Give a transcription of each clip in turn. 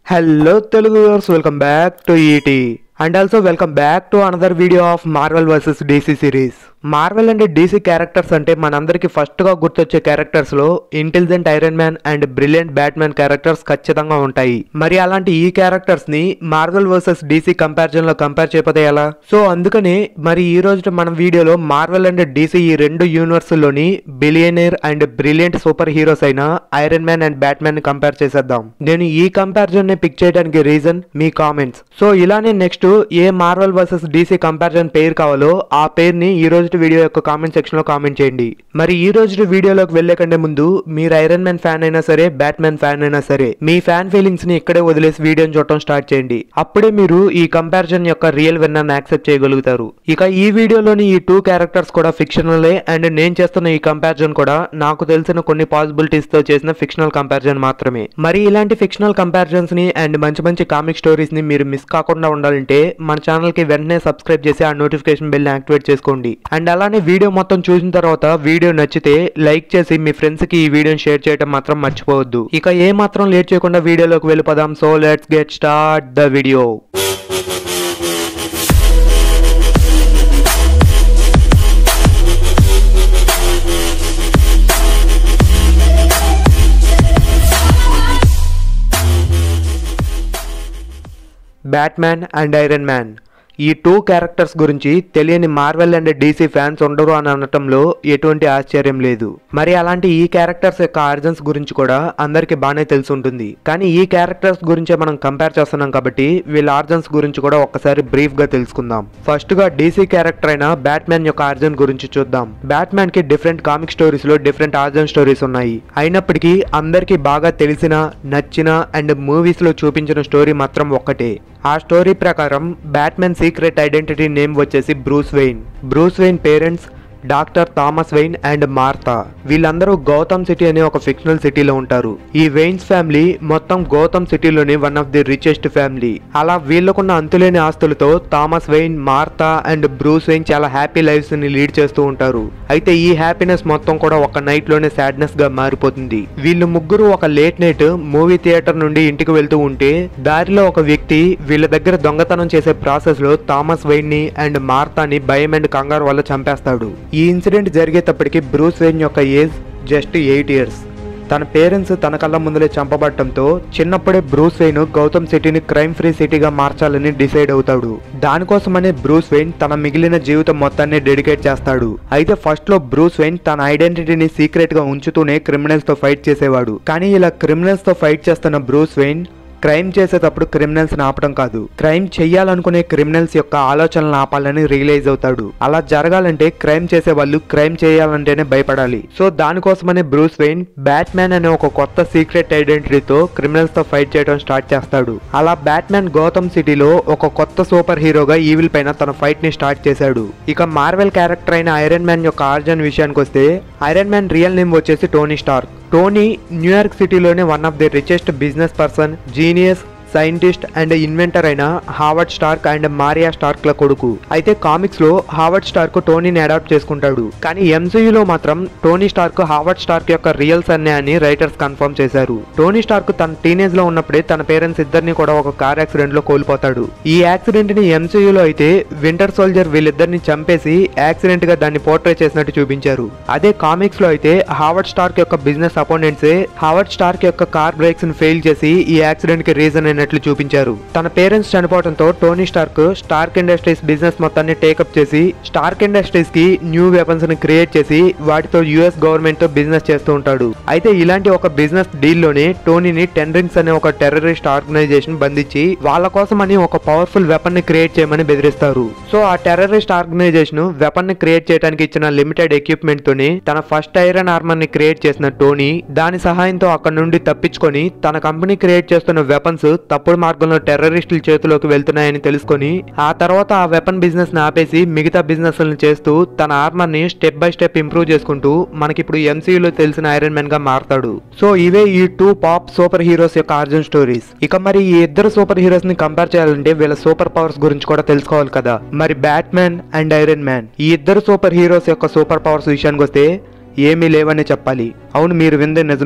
hello Telugu viewers welcome back to ET and also welcome back to another video of Marvel versus DC series Marvel and DC characters అంటే మనందరికీ first గా గుర్తొచ్చే characters లో intelligent Iron Man and brilliant Batman characters ఖచ్చితంగా ఉంటాయి మరి అలాంటి ఈ క్యారెక్టర్స్ ని మార్వెల్ వర్సెస్ డీసీ కంపారిజన్ లో కంపేర్ చేయకపోతే ఎలా సో అందుకనే మరి ఈ రోజు మన వీడియోలో మార్వెల్ అండ్ డీసీ ఈ రెండు యూనివర్స్ లోని billionaire and brilliant superheroes అయిన ఐరన్ మ్యాన్ అండ్ బ్యాట్మ్యాన్ ని కంపేర్ చేసేద్దాం నేను ఈ కంపారిజన్ ని పిక్ చేయడానికి రీజన్ మీ కామెంట్స్ సో ఇలానే నెక్స్ట్ ఏ మార్వెల్ వర్సెస్ డీసీ కంపారిజన్ పేరు కావాలో ఆ పేరుని ఈ రోజు వీడియో యొక్క కామెంట్ సెక్షన్ లో కామెంట్ చేయండి మరి ఈ రోజు వీడియోలోకి వెళ్లే కంటే ముందు మీరు ఐరన్ మ్యాన్ ఫ్యాన్ అయినా సరే బ్యాట్మ్యాన్ ఫ్యాన్ అయినా సరే మీ ఫ్యాన్ ఫీలింగ్స్ ని ఇక్కడే వదిలేసి వీడియోని చూడటం స్టార్ట్ చేయండి అప్పుడే మీరు ఈ కంపారిజన్ యొక్క రియల్ విన్నర్ యాక్సెప్ట్ చేయగలుగుతారు ఇక ఈ వీడియోలోని ఈ టూ క్యారెక్టర్స్ కూడా ఫిక్షనలే అండ్ నేను చేస్తున్న ఈ కంపారిజన్ కూడా నాకు తెలిసిన కొన్ని పాసిబిలిటీస్ తో చేసిన ఫిక్షనల్ కంపారిజన్ మాత్రమే మరి ఇలాంటి ఫిక్షనల్ కంపారిజన్స్ ని అండ్ మంచి మంచి కామిక్ స్టోరీస్ ని మీరు మిస్ కాకుండా ఉండాలంటే మన ఛానల్ కి వెంటనే సబ్స్క్రైబ్ చేసి ఆ నోటిఫికేషన్ బెల్ యాక్టివేట్ చేసుకోండి అండ్ అలానే వీడియో మొత్తం చూసిన తర్వాత వీడియో నచ్చితే లైక్ చేసి మీ ఫ్రెండ్స్ కి ఈ వీడియోని షేర్ చేయడం మాత్రం మర్చిపోవద్దు ఇక ఏ మాత్రం లేట్ చేయకుండా వీడియోలోకి వెళ్ళిపోదాం so let's get start the video Batman and Iron Man ఈ టూ క్యారెక్టర్స్ గురించి తెలియని మార్వెల్ అండ్ డీసీ ఫ్యాన్స్ ఉండరు అని అనటంలో ఎటువంటి ఆశ్చర్యం లేదు మరి అలాంటి ఈ క్యారెక్టర్స్ యొక్క ఆర్జన్స్ గురించి కూడా అందరికి బాగానే తెలిసి ఉంటుంది కానీ ఈ క్యారెక్టర్స్ గురించే మనం కంపేర్ చేస్తున్నాం కాబట్టి వీళ్ళ ఆర్జన్స్ గురించి కూడా ఒక్కసారి బ్రీఫ్ గా తెలుసుకుందాం ఫస్ట్ గా డీసీ క్యారెక్టర్ అయిన బ్యాట్మ్యాన్ యొక్క ఆర్జన్ గురించి చూద్దాం బ్యాట్మ్యాన్ కి డిఫరెంట్ కామిక్ స్టోరీస్ లో డిఫరెంట్ ఆర్జన్ స్టోరీస్ ఉన్నాయి అయినప్పటికీ అందరికీ బాగా తెలిసిన నచ్చిన అండ్ మూవీస్ లో చూపించిన స్టోరీ మాత్రం ఒక్కటే ఆ స్టోరీ ప్రకారం బ్యాట్మెన్ సీక్రెట్ ఐడెంటిటీ నేమ్ వచ్చేసి Bruce Wayne Bruce Wayne parents doctor Thomas Wayne and Martha వీళ్ళందరూ గౌతమ్ సిటీ అనే ఒక ఫిక్షనల్ సిటీలో ఉంటారు ఈ వెయిన్స్ ఫ్యామిలీ మొత్తం గౌతమ్ సిటీలోని one of the richest family అలా వీళ్ళకున్న అంతులేని ఆస్తులతో Thomas Wayne Martha and Bruce Wayne చాలా హ్యాపీ లైఫ్స్ ని లీడ్ చేస్తూ ఉంటారు అయితే ఈ హ్యాపీనెస్ మొత్తం కూడా ఒక నైట్ లోనే సాడ్నెస్ గా మారిపోతుంది వీళ్ళు ముగ్గురు ఒక లేట్ నైట్ మూవీ థియేటర్ నుండి ఇంటికి వెళ్తూ ఉంటే దారిలో ఒక వ్యక్తి వీళ్ళ దగ్గర దొంగతనం చేసే ప్రాసెస్ లో థామస్ వెయిన్ ని అండ్ మార్తాని భయం అండ్ కంగారు వల్ల చంపేస్తాడు ఈ ఇన్సిడెంట్ జరిగేటప్పటికి బ్రూస్ వెయిన్ యొక్క ఏజ్ జస్ట్ ఎయిట్ ఇయర్స్ తన పేరెంట్స్ తన కళ్ళ ముందలే చంపబడటంతో చిన్నప్పుడే బ్రూస్ వెయిన్ గౌతమ్ సిటీని క్రైమ్ ఫ్రీ సిటీగా మార్చాలని డిసైడ్ అవుతాడు దానికోసమనే బ్రూస్ వెయిన్ తన మిగిలిన జీవితం మొత్తాన్ని డెడికేట్ చేస్తాడు అయితే ఫస్ట్ లో బ్రూస్ వెయిన్ తన ఐడెంటిటీని సీక్రెట్ గా ఉంచుతూనే క్రిమినల్స్ తో ఫైట్ చేసేవాడు కానీ ఇలా క్రిమినల్స్ తో ఫైట్ చేస్తున్న బ్రూస్ వెయిన్ క్రైమ్ చేసేటప్పుడు క్రిమినల్స్ ఆపడం కాదు క్రైమ్ చెయ్యాలనుకునే క్రిమినల్స్ యొక్క ఆలోచనలు ఆపాలని రియలైజ్ అవుతాడు అలా జరగాలంటే క్రైమ్ చేసే వాళ్ళు క్రైమ్ చేయాలంటేనే భయపడాలి సో దానికోసమనే బ్రూస్ వెయిన్ బ్యాట్మ్యాన్ అనే ఒక కొత్త సీక్రెట్ ఐడెంటిటీతో క్రిమినల్స్ తో ఫైట్ చేయడం స్టార్ట్ చేస్తాడు అలా బ్యాట్మ్యాన్ గౌతమ్ సిటీలో ఒక కొత్త సూపర్ హీరోగా ఈవిల్ పైన తన ఫైట్ ని స్టార్ట్ చేశాడు ఇక మార్వెల్ క్యారెక్టర్ అయిన ఐరన్ మ్యాన్ యొక్క ఆర్జన్ విషయానికి వస్తే ఐరన్ మ్యాన్ రియల్ నేమ్ వచ్చేసి టోనీ స్టార్క్ టోనీ న్యూయార్క్ సిటీలోనే one of the richest business person genius scientist and inventor అయిన Howard Stark and Maria Stark ల కొడుకు అయితే కామిక్స్ లో హావర్డ్ స్టార్క్ టోనీని అడాప్ట్ చేసుకుంటాడు కానీ ఎంసీయూలో మాత్రం టోనీ స్టార్క్ హావర్డ్ స్టార్క్ యొక్క రియల్ సన్నే అని రైటర్స్ కన్ఫర్మ్ చేశారు టోనీ స్టార్క్ తన టీనేజ్ లో ఉన్నప్పుడే తన పేరెంట్స్ ఇద్దరిని కూడా ఒక కార్ యాక్సిడెంట్ లో కోల్పోతాడు ఈ యాక్సిడెంట్ ని ఎంసీయూలో అయితే వింటర్ సోల్జర్ వీళ్ళిద్దరిని చంపేసి యాక్సిడెంట్ గా దాన్ని పోర్ట్రే చేసినట్టు చూపించారు అదే కామిక్స్ లో అయితే హావర్డ్ స్టార్క్ యొక్క బిజినెస్ అపోనెంట్సే హావర్డ్ స్టార్క్ యొక్క కార్ బ్రేక్స్ ని ఫెయిల్ చేసి ఈ యాక్సిడెంట్ కి రీజన్ అయినట్లు చూపించారు తన పేరెంట్స్ చనిపోవడంతో Tony Stark Stark Industries business మొత్తాన్ని టేకప్ చేసి స్టార్క్ ఇండస్ట్రీస్ కి న్యూ వెపన్స్ ని క్రియేట్ చేసి వాటితో యుఎస్ గవర్నమెంట్ తో బిజినెస్ చేస్తూ ఉంటాడు అయితే ఇలాంటి ఒక బిజినెస్ డీల్ లోనే టోనీని టెన్ రింగ్స్ అనే ఒక టెర్రరిస్ట్ ఆర్గనైజేషన్ బంధించి వాళ్ళ కోసం అని ఒక పవర్ఫుల్ వెపన్ ని క్రియేట్ చేయమని బెదిరిస్తారు సో ఆ టెర్రరిస్ట్ ఆర్గనైజేషన్ వెపన్ ని క్రియేట్ చేయడానికి ఇచ్చిన లిమిటెడ్ ఎక్విప్మెంట్ తోనే తన ఫస్ట్ ఐరన్ ఆర్మర్ ని క్రియేట్ చేసిన టోనీ దాని సహాయంతో అక్కడ నుండి తప్పించుకొని తన కంపెనీ క్రియేట్ చేస్తున్న వెపన్స్ తప్పుడు మార్గంలో టెర్రరిస్టుల చేతిలోకి వెళ్తున్నాయని తెలుసుకొని ఆ తర్వాత ఆ వెపన్ బిజినెస్ ని ఆపేసి మిగతా బిజినెస్ చేస్తూ తన ఆర్మర్ ని స్టెప్ బై స్టెప్ ఇంప్రూవ్ చేసుకుంటూ మనకిప్పుడు ఎంసీయూలో తెలిసిన ఐరన్ మ్యాన్ గా మారతాడు సో ఇవే ఈ టూ పాప్ సూపర్ హీరోస్ యొక్క ఆర్జన్ స్టోరీస్ ఇక మరి ఈ ఇద్దరు సూపర్ హీరోస్ ని కంపేర్ చేయాలంటే వీళ్ళ సూపర్ పవర్స్ గురించి కూడా తెలుసుకోవాలి కదా మరి బ్యాట్మ్యాన్ అండ్ ఐరన్ మ్యాన్ ఈ ఇద్దరు సూపర్ హీరోస్ యొక్క సూపర్ పవర్స్ విషయానికి వస్తే ఏమీ లేవనే చెప్పాలి అవును మీరు విందే నిజమే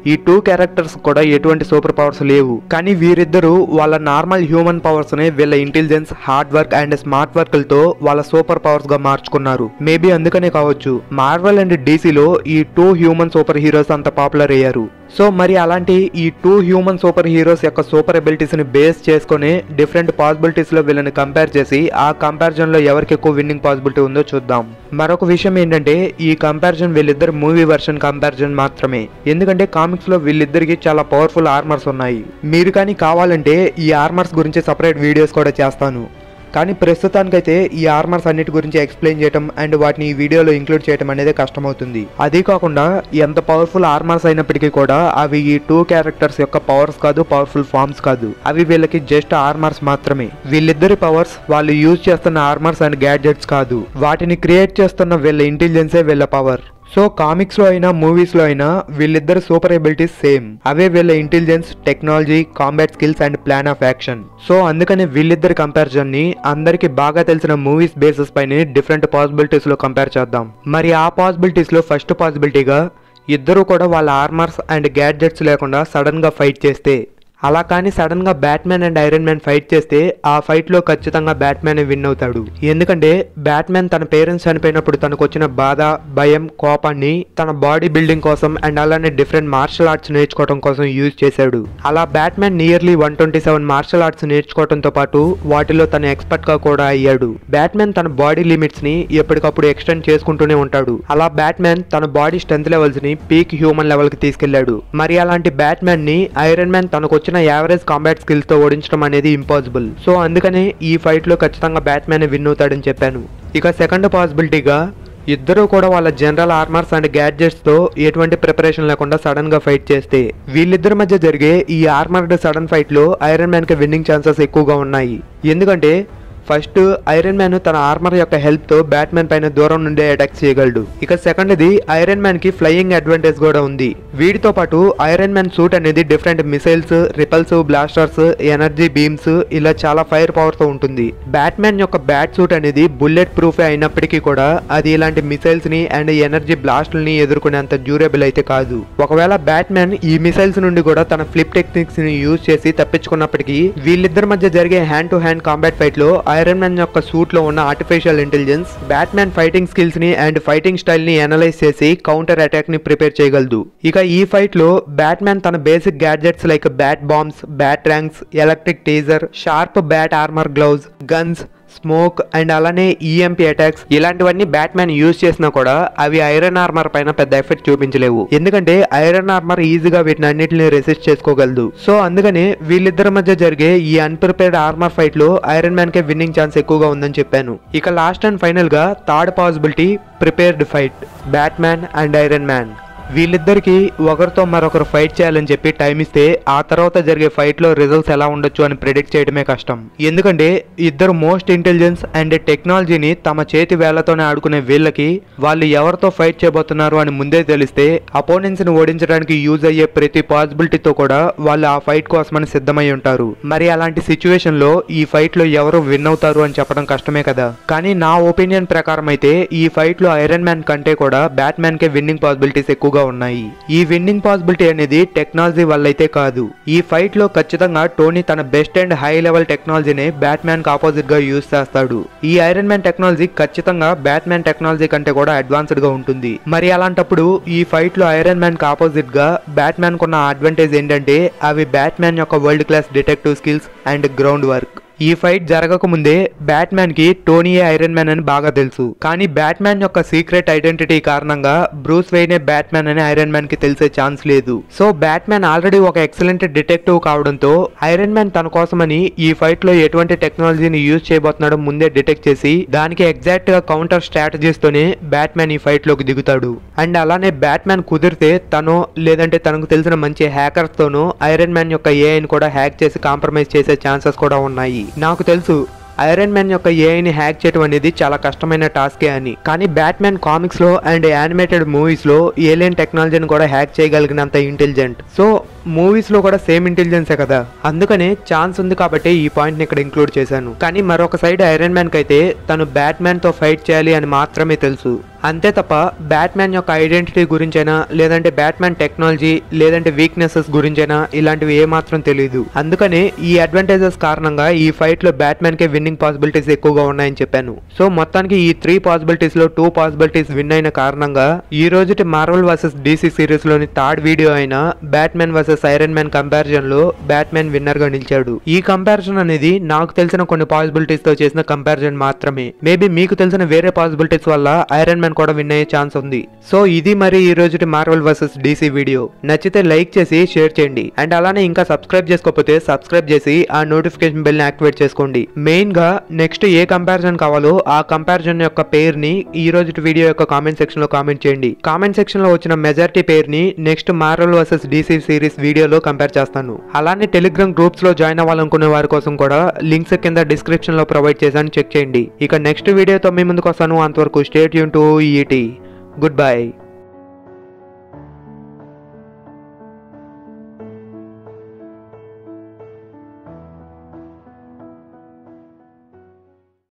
ఈ టూ క్యారెక్టర్స్ కూడా ఎటువంటి సూపర్ పవర్స్ లేవు కానీ వీరిద్దరూ వాళ్ళ నార్మల్ హ్యూమన్ పవర్స్ ని వీళ్ళ intelligence hard work and smart work లతో వాళ్ళ సూపర్ పవర్స్ గా మార్చుకున్నారు మేబీ అందుకనే కావచ్చు మార్వెల్ అండ్ డీసీలో ఈ టూ హ్యూమన్ సూపర్ హీరోస్ అంత పాపులర్ అయ్యారు సో మరి అలాంటి ఈ టూ హ్యూమన్ సూపర్ హీరోస్ యొక్క సూపర్ అబిలిటీస్ ని బేస్ చేసుకొని డిఫరెంట్ పాసిబిలిటీస్ లో వీళ్ళని కంపేర్ చేసి ఆ కంపారిజన్ లో ఎవరికి ఎక్కువ విన్నింగ్ పాసిబిలిటీ ఉందో చూద్దాం మరొక విషయం ఏంటంటే ఈ కంపారిజన్ వీళ్ళిద్దరు మూవీ వర్షన్ కంపారిజన్ మాత్రమే ఎందుకంటే కామిక్స్ లో వీళ్ళిద్దరికి చాలా పవర్ఫుల్ ఆర్మర్స్ ఉన్నాయి మీరు కానీ కావాలంటే ఈ ఆర్మర్స్ గురించి సపరేట్ వీడియోస్ కూడా చేస్తాను కానీ ప్రస్తుతానికైతే ఈ ఆర్మర్స్ అన్నిటి గురించి ఎక్స్ప్లెయిన్ చేయడం అండ్ వాటిని ఈ వీడియోలో ఇంక్లూడ్ చేయడం అనేది కష్టమవుతుంది అదే కాకుండా ఎంత పవర్ఫుల్ ఆర్మర్స్ అయినప్పటికీ కూడా అవి ఈ టూ క్యారెక్టర్స్ యొక్క పవర్స్ కాదు పవర్ఫుల్ ఫార్మ్స్ కాదు అవి వీళ్ళకి జస్ట్ ఆర్మర్స్ మాత్రమే వీళ్ళిద్దరి పవర్స్ వాళ్ళు యూజ్ చేస్తున్న ఆర్మర్స్ అండ్ గ్యాడ్జెట్స్ కాదు వాటిని క్రియేట్ చేస్తున్న వీళ్ళ ఇంటెలిజెన్సే వీళ్ళ పవర్ సో కామిక్స్ లో అయినా మూవీస్ లో అయినా వీళ్ళిద్దరు సూపర్ ఎబిలిటీస్ సేమ్ అవే వీళ్ళ intelligence technology combat skills and plan of action so అందుకని వీళ్ళిద్దరి కంపారిజన్ ని అందరికి బాగా తెలిసిన మూవీస్ బేసిస్ పైన డిఫరెంట్ పాసిబిలిటీస్ లో కంపేర్ చేద్దాం మరి ఆ పాసిబిలిటీస్ లో ఫస్ట్ పాసిబిలిటీగా ఇద్దరు కూడా వాళ్ళ ఆర్మర్స్ అండ్ గ్యాడ్జెట్స్ లేకుండా సడన్ గా ఫైట్ చేస్తే అలా కానీ సడన్ గా Batman and Iron Man fight చేస్తే ఆ ఫైట్ లో ఖచ్చితంగా బ్యాట్మ్యాన్ విన్ అవుతాడు ఎందుకంటే బ్యాట్మ్యాన్ తన పేరెంట్స్ చనిపోయినప్పుడు తనకు వచ్చిన బాధ భయం కోపాన్ని తన బాడీ బిల్డింగ్ కోసం అండ్ అలానే డిఫరెంట్ మార్షల్ ఆర్ట్స్ నేర్చుకోవడం కోసం యూజ్ చేశాడు అలా Batman nearly one twenty seven martial arts నేర్చుకోవడంతో పాటు వాటిలో తన ఎక్స్పర్ట్ గా కూడా అయ్యాడు బ్యాట్మ్యాన్ తన బాడీ లిమిట్స్ ని ఎప్పటికప్పుడు ఎక్స్టెండ్ చేసుకుంటూనే ఉంటాడు అలా బ్యాట్మ్యాన్ తన బాడీ స్ట్రెంత్ లెవెల్స్ ని పీక్ హ్యూమన్ లెవెల్ కి తీసుకెళ్లాడు మరి అలాంటి బ్యాట్మ్యాన్ ని ఐరన్ మ్యాన్ తనకు వచ్చిన యావరేజ్ కాంబాట్ స్కిల్స్ తో ఓడించడం అనేది ఇంపాసిబుల్ సో అందుకనే ఈ ఫైట్ లో ఖచ్చితంగా బ్యాట్మ్యాన్ విన్ అవుతాడని చెప్పాను ఇక సెకండ్ పాసిబిలిటీగా ఇద్దరు కూడా వాళ్ళ జనరల్ ఆర్మర్స్ అండ్ గ్యాడ్జెట్స్ తో ఎటువంటి ప్రిపరేషన్ లేకుండా సడన్ గా ఫైట్ చేస్తే వీళ్ళిద్దరి మధ్య జరిగే ఈ ఆర్మర్డ్ సడన్ ఫైట్ లో ఐరన్ మ్యాన్ కి విన్నింగ్ ఛాన్సెస్ ఎక్కువగా ఉన్నాయి ఎందుకంటే ఫస్ట్ ఐరన్ మ్యాన్ తన ఆర్మర్ యొక్క హెల్ప్ తో బ్యాట్మ్యాన్ పైన దూరం నుండి అటాక్ చేయగలడు ఇక సెకండ్ ది ఐరన్ మ్యాన్ కి ఫ్లయింగ్ అడ్వాంటేజ్ కూడా ఉంది వీటితో పాటు ఐరన్ మ్యాన్ సూట్ అనేది different missiles repulsor blasters energy beams ఇలా చాలా ఫైర్ పవర్ తో ఉంటుంది బ్యాట్మ్యాన్ యొక్క బ్యాట్ సూట్ అనేది బుల్లెట్ ప్రూఫ్ అయినప్పటికీ కూడా అది ఇలాంటి మిసైల్స్ ని అండ్ ఎనర్జీ బ్లాస్ట్లని ఎదుర్కొనేంత డ్యూరబుల్ అయితే కాదు ఒకవేళ బ్యాట్మ్యాన్ ఈ మిసైల్స్ నుండి కూడా తన ఫ్లిప్ టెక్నిక్స్ ని యూజ్ చేసి తప్పించుకున్నప్పటికీ వీళ్ళిద్దరి మధ్య జరిగే hand to hand combat fight లో ఐరన్ మ్యాన్ యొక్క సూట్ లో ఉన్న artificial intelligence Batman fighting skills ని అండ్ ఫైటింగ్ స్టైల్ ని అనలైజ్ చేసి కౌంటర్ అటాక్ ని ప్రిపేర్ చేయగలదు ఇక ఈ ఫైట్ లో బ్యాట్మ్యాన్ తన basic gadgets like bat bombs bat rangs electric taser sharp bat armour glove guns smoke and అలానే ఈఎంపీ అటాక్స్ ఇలాంటివన్నీ బ్యాట్మ్యాన్ యూజ్ చేసినా కూడా అవి ఐరన్ ఆర్మర్ పైన పెద్ద ఎఫెక్ట్ చూపించలేవు ఎందుకంటే ఐరన్ ఆర్మర్ ఈజీగా వీటిని అన్నిటిని రెసిస్ట్ చేసుకోగలదు సో అందుకనే వీళ్ళిద్దరి మధ్య జరిగే ఈ అన్ప్రిపేర్డ్ ఆర్మర్ ఫైట్ లో ఐరన్ మ్యాన్ కే విన్నింగ్ ఛాన్స్ ఎక్కువగా ఉందని చెప్పాను ఇక లాస్ట్ అండ్ ఫైనల్ గా third possibility prepared fight Batman and Iron Man వీళ్ళిద్దరికి ఒకరితో మరొకరు ఫైట్ చేయాలని చెప్పి టైం ఇస్తే ఆ తర్వాత జరిగే ఫైట్ లో రిజల్ట్స్ ఎలా ఉండొచ్చు అని ప్రిడిక్ట్ చేయడమే కష్టం ఎందుకంటే ఇద్దరు మోస్ట్ ఇంటెలిజెన్స్ అండ్ టెక్నాలజీని తమ చేతి వేళ్లతోనే ఆడుకునే వీళ్ళకి వాళ్ళు ఎవరితో ఫైట్ చేయబోతున్నారు అని ముందే తెలిస్తే అపోనెంట్స్ ని ఓడించడానికి యూజ్ అయ్యే ప్రతి పాసిబిలిటీతో కూడా వాళ్ళు ఆ ఫైట్ కోసమని సిద్ధమై ఉంటారు మరి అలాంటి సిచ్యువేషన్ లో ఈ ఫైట్ లో ఎవరు విన్ అవుతారు అని చెప్పడం కష్టమే కదా కానీ నా ఒపీనియన్ ప్రకారం అయితే ఈ ఫైట్ లో ఐరన్ మ్యాన్ కంటే కూడా బ్యాట్ మ్యాన్ కే విన్నింగ్ పాసిబిలిటీస్ ఎక్కువగా ఉన్నాయి ఈ విన్నింగ్ పాసిబిలిటీ అనేది టెక్నాలజీ వల్ల అయితే కాదు ఈ ఫైట్ లో ఖచ్చితంగా టోనీ తన బెస్ట్ అండ్ హై లెవెల్ టెక్నాలజీని బ్యాట్ మ్యాన్ కి ఆపోజిట్ గా యూజ్ చేస్తాడు ఈ ఐరన్ మ్యాన్ టెక్నాలజీ ఖచ్చితంగా బ్యాట్ మ్యాన్ టెక్నాలజీ కంటే కూడా అడ్వాన్స్డ్ గా ఉంటుంది మరి అలాంటప్పుడు ఈ ఫైట్ లో ఐరన్ మ్యాన్ కి ఆపోజిట్ గా బ్యాట్ మ్యాన్ కున్న అడ్వాంటేజ్ ఏంటంటే అవి బ్యాట్ మ్యాన్ యొక్క world class detective skills and ground work ఈ ఫైట్ జరగక ముందే బ్యాట్ మ్యాన్ కి టోనీయే ఐరన్ మ్యాన్ అని బాగా తెలుసు కానీ బ్యాట్ మ్యాన్ యొక్క సీక్రెట్ ఐడెంటిటీ కారణంగా బ్రూస్ వెయినే బ్యాట్ మ్యాన్ అని ఐరన్ మ్యాన్ కి తెలిసే ఛాన్స్ లేదు సో బ్యాట్ మ్యాన్ ఆల్రెడీ ఒక ఎక్సలెంట్ డిటెక్టివ్ కావడంతో ఐరన్ మ్యాన్ తన కోసమని ఈ ఫైట్ లో ఎటువంటి టెక్నాలజీని యూజ్ చేయబోతున్నాడో ముందే డిటెక్ట్ చేసి దానికి ఎగ్జాక్ట్ గా కౌంటర్ స్ట్రాటజీస్ తోనే బ్యాట్ మ్యాన్ ఈ ఫైట్ లోకి దిగుతాడు అండ్ అలానే బ్యాట్ మ్యాన్ కుదిరితే తను లేదంటే తనకు తెలిసిన మంచి హ్యాకర్స్ తోనూ ఐరన్ మ్యాన్ యొక్క ఏఐని కూడా హ్యాక్ చేసి కాంప్రమైజ్ చేసే ఛాన్సెస్ కూడా ఉన్నాయి నాకు తెలుసు ఐరన్ మ్యాన్ యొక్క ఏఐని హ్యాక్ చేయడం అనేది చాలా కష్టమైన టాస్కే అని కానీ బ్యాట్మ్యాన్ కామిక్స్ లో అండ్ యానిమేటెడ్ మూవీస్ లో ఏలియన్ టెక్నాలజీని కూడా హ్యాక్ చేయగలిగినంత ఇంటెలిజెంట్ సో మూవీస్ లో కూడా సేమ్ ఇంటెలిజెన్సే కదా అందుకనే ఛాన్స్ ఉంది కాబట్టి ఈ పాయింట్ ని ఇక్కడ ఇంక్లూడ్ చేశాను కానీ మరొక సైడ్ ఐరన్ మ్యాన్ కి అయితే తను బ్యాట్ మ్యాన్ తో ఫైట్ చేయాలి అని మాత్రమే తెలుసు అంతే తప్ప బ్యాట్ మ్యాన్ యొక్క ఐడెంటిటీ గురించైనా లేదంటే బ్యాట్ మ్యాన్ టెక్నాలజీ లేదంటే వీక్నెసెస్ గురించైనా ఇలాంటివి ఏ మాత్రం తెలియదు అందుకనే ఈ అడ్వాంటేజెస్ కారణంగా ఈ ఫైట్ లో బ్యాట్ మ్యాన్ కే విన్నింగ్ పాసిబిలిటీస్ ఎక్కువగా ఉన్నాయని చెప్పాను సో మొత్తానికి ఈ త్రీ పాసిబిలిటీస్ లో టూ పాసిబిలిటీస్ విన్ అయిన కారణంగా ఈ రోజుటి మార్వల్ వర్సెస్ డీసీ సిరీస్ లోని థర్డ్ వీడియో అయిన Batman versus Iron Man comparison లో బ్యాట్ మ్యాన్ విన్నర్ గా నిలిచాడు ఈ కంపారిజన్ అనేది నాకు తెలిసిన కొన్ని పాసిబిలిటీస్ తో చేసిన కంపారిజన్ మాత్రమే మేబీ మీకు తెలిసిన వేరే పాసిబిలిటీస్ వల్ల ఐరన్ మ్యాన్ కూడా విన్ అయ్యే ఛాన్స్ ఉంది సో ఇది మరి ఈ రోజుటి మార్వల్ వర్సెస్ డీసీ వీడియో నచ్చితే లైక్ చేసి షేర్ చేయండి అండ్ అలానే ఇంకా సబ్స్క్రైబ్ చేసుకోకపోతే సబ్స్క్రైబ్ చేసి ఆ నోటిఫికేషన్ బెల్ ని యాక్టివేట్ చేసుకోండి మెయిన్ గా నెక్స్ట్ ఏ కంపారిజన్ కావాలో ఆ కంపారిజన్ యొక్క పేరుని ఈ రోజు వీడియో యొక్క కామెంట్ సెక్షన్ లో కామెంట్ చేయండి కామెంట్ సెక్షన్ లో వచ్చిన మెజారిటీ పేరుని next Marvel versus DC series వీడియోలో కంపేర్ చేస్తాను అలానే టెలిగ్రామ్ గ్రూప్స్ లో జాయిన్ అవ్వాలనుకునే వారి కోసం కూడా లింక్స్ కింద డిస్క్రిప్షన్ లో ప్రొవైడ్ చేశాను చెక్ చేయండి ఇక నెక్స్ట్ వీడియోతో మీ ముందుకు వస్తాను అంతవరకు స్టేట్ యూన్ టు ఈటీ గుడ్ బై